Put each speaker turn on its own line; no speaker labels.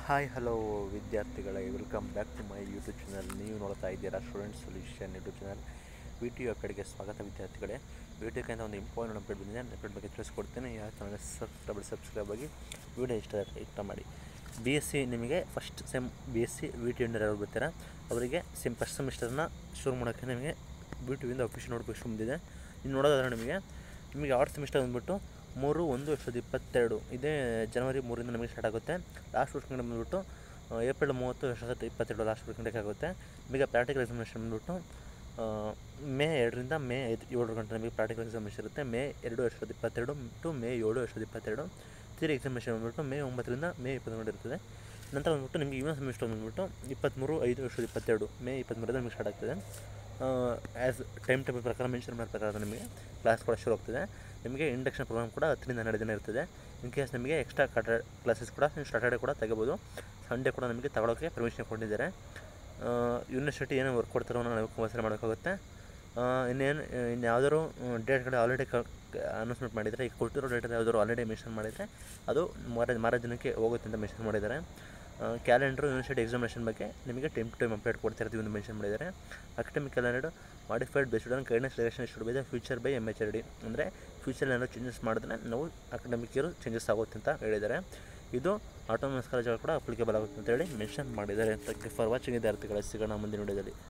hi hello ವಿದ್ಯಾರ್ಥಿಗಳೇ welcome back to my YouTube channel ನೀವು ನೋಡ್ತಾ ಇದ್ದೀರಾ student solution YouTube channel video ಕಡೆಗೆ ಸ್ವಾಗತ ವಿದ್ಯಾರ್ಥಿಗಳೇ ವಿಡಿಯೋಕ್ಕಿಂತ ಒಂದು ಇಂಪಾರ್ಟೆಂಟ್ ಅಪ್ಡೇಟ್ ಬಂದಿದೆ ಅಪ್ಡೇಟ್ ಬಗ್ಗೆ ತಿಳಿಸ್ಕೊಡ್ತೇನೆ ಯಾವ ಚಾನಲ್ಗೆ ಸಬ್ಸ್ಕ್ರೈಬ್ ಸಬ್ಸ್ಕ್ರೈಬ್ ಆಗಿ ವಿಡಿಯೋ ಇಷ್ಟ ಇಷ್ಟ ಮಾಡಿ ಬಿ ಎಸ್ ಸಿ ನಿಮಗೆ first sem B S C V T under ಯಾರು ಬರ್ತೀರಾ ಅವರಿಗೆ ಸೆಮ್ ಫಸ್ಟ್ ಸೆಮಿಸ್ಟರ್ನ ಶುರು ಮಾಡೋಕ್ಕೆ ನಿಮಗೆ ಬಿ ಟಿವಿಂದ ಅಫಿಷಿಯಲ್ ನೋಟಿಫಿಕೇಶನ್ ಬಂದಿದೆ ಇನ್ನು ನೋಡೋದಾದ್ರೆ ನಿಮಗೆ ನಿಮಗೆ ಆರ್ಟ್ ಸೆಮಿಸ್ಟರ್ ಬಂದುಬಿಟ್ಟು ಮೂರು ಒಂದು ಎರಡು ಸಾವಿರದ ಇಪ್ಪತ್ತೆರಡು ಇದೇ ಜನವರಿ ಮೂರಿಂದ ನಮಗೆ ಸ್ಟಾರ್ಟ್ ಆಗುತ್ತೆ ಲಾಸ್ಟ್ ವೀಕೆಂಡ್ ಬಂದುಬಿಟ್ಟು ಏಪ್ರಿಲ್ ಮೂವತ್ತು ಎರಡು ಸಾವಿರದ ಇಪ್ಪತ್ತೆರಡು ಲಾಸ್ಟ್ ವೀಕೆಂಡಿಗೆ ಆಗುತ್ತೆ ನಿಮಗೆ ಪ್ರಾಕ್ಟಿಕಲ್ ಎಕ್ಸಾಮಿನೇಷನ್ ಬಂದುಬಿಟ್ಟು ಮೇ ಎರಡರಿಂದ ಮೇ ಐದು ಏಳು ಗಂಟೆ ನಮಗೆ ಪ್ರಾಕ್ಟಿಕಲ್ ಎಕ್ಸಾಮಿನೇಷನ್ ಇರುತ್ತೆ ಮೇ ಎರಡು ಎರಡು ಸಾವಿರದ ಇಪ್ಪತ್ತೆರಡು ಟು ಮೇ ಏಳು ಎರಡು ಸಾವಿರದ ಇಪ್ಪತ್ತೆರಡು ಥಿಯರಿ ಎಕ್ಸಾಮಿನೇಷನ್ ಬಂದುಬಿಟ್ಟು ಮೇ ಒಂಬತ್ತರಿಂದ ಮೇ ಇಪ್ಪತ್ತ್ಮೂರು ಇರ್ತದೆ ನಂತರ ಬಂದುಬಿಟ್ಟು ನಿಮಗೆ ಇವನ್ ಸೆಮಿಸ್ಟರ್ ಬಂದುಬಿಟ್ಟು ಇಪ್ಪತ್ತ್ಮೂರು ಐದು ಎರಡು ಸಾವಿರದ ಇಪ್ಪತ್ತೆರಡು ಮೇ ಇಪ್ಪತ್ತ್ಮೂರರಿಂದ ನಿಮಗೆ ಸ್ಟಾರ್ಟ್ ಆಗ್ತದೆ ಆ್ಯಸ್ ಟೈಮ್ ಟೇಬಲ್ ಪ್ರಕಾರ ಮೆನ್ಷನ್ ಮಾಡಿದ ಪ್ರಕಾರ ನಿಮಗೆ ಕ್ಲಾಸ್ ಕೂಡ ಶುರು ಆಗ್ತದೆ ನಿಮಗೆ ಇಂಡಕ್ಷನ್ ಪ್ರೋಗ್ರಾಮ್ ಕೂಡ ಹತ್ತರಿಂದ ಹನ್ನೆರಡು ದಿನ ಇರ್ತದೆ ಇನ್ ಕೇಸ್ ನಿಮಗೆ ಎಕ್ಸ್ಟ್ರಾ ಕಟ ಕ್ಲಾಸಸ್ ಕೂಡ ಸ್ಯಾಟರ್ಡೆ ಕೂಡ ತೆಗೋಬೋದು ಸಂಡೇ ಕೂಡ ನಮಗೆ ತಗೊಳ್ಳೋಕ್ಕೆ ಪರ್ಮಿಷನ್ ಕೊಟ್ಟಿದ್ದಾರೆ ಯೂನಿವರ್ಸಿಟಿ ಏನೋ ವರ್ಕ್ ಕೊಡ್ತಾರೋ ನಾವು ಕಂಪಲ್ಸರಿ ಮಾಡೋಕ್ಕಾಗುತ್ತೆ ಇನ್ನೇನು ಇನ್ನು ಯಾವ್ದಾದ್ರು ಡೇಟ್ಗಳು ಆಲ್ರೆಡಿ ಕ ಅನೌನ್ಸ್ಮೆಂಟ್ ಮಾಡಿದರೆ ಈಗ ಕೊಟ್ಟಿರೋ ಡೇಟಲ್ಲಿ ಯಾವ್ದಾದ್ರು ಆಲ್ರೆಡಿ ಮೆನ್ಷನ್ ಮಾಡಿದರೆ ಅದು ಮಾರ ಮಾರ ದಿನಕ್ಕೆ ಹೋಗುತ್ತೆ ಅಂತ ಮೆನ್ಷನ್ ಮಾಡಿದ್ದಾರೆ ಕ್ಯಾಲೆಂಡ್ರು ಯೂನಿವರ್ಸಿಟಿ ಎಕ್ಸಾಮಿನೇಷನ್ ಬಗ್ಗೆ ನಿಮಗೆ ಟೈಮ್ ಟು ಟೈಮ್ ಅಪ್ಡೇಟ್ ಕೊಡ್ತಾ ಇರ್ತೀವಿ ಅಂತ ಮೆನ್ಷನ್ ಮಾಡಿದ್ದಾರೆ academic calendar modified based on guidance relation should by the future by M H R D ಅಂದರೆ ಫ್ಯೂಚರ್ ಏನಾದ್ರು ಚೇಂಜಸ್ ಮಾಡಿದ್ರೆ ನಾವು ಅಕಾಡೆಮಿಕ್ ಇಯರು ಚೇಂಜಸ್ ಆಗುತ್ತೆ ಅಂತ ಹೇಳಿದ್ದಾರೆ ಇದು ಆಟೋನಮಸ್ ಕಾಲೇಜುಗಳು ಕೂಡ ಅಪ್ಲಿಕೇಬಲ್ ಆಗುತ್ತೆ ಅಂತ ಹೇಳಿ ಮೆನ್ಷನ್ ಮಾಡಿದ್ದಾರೆ ಥ್ಯಾಂಕ್ ಯು ಫಾರ್ ವಾಚಿಂಗ್ ವಿದ್ಯಾರ್ಥಿಗಳ ಸಿಗೋಣ ಮುಂದಿನ ವಿಡಿಯೋದಲ್ಲಿ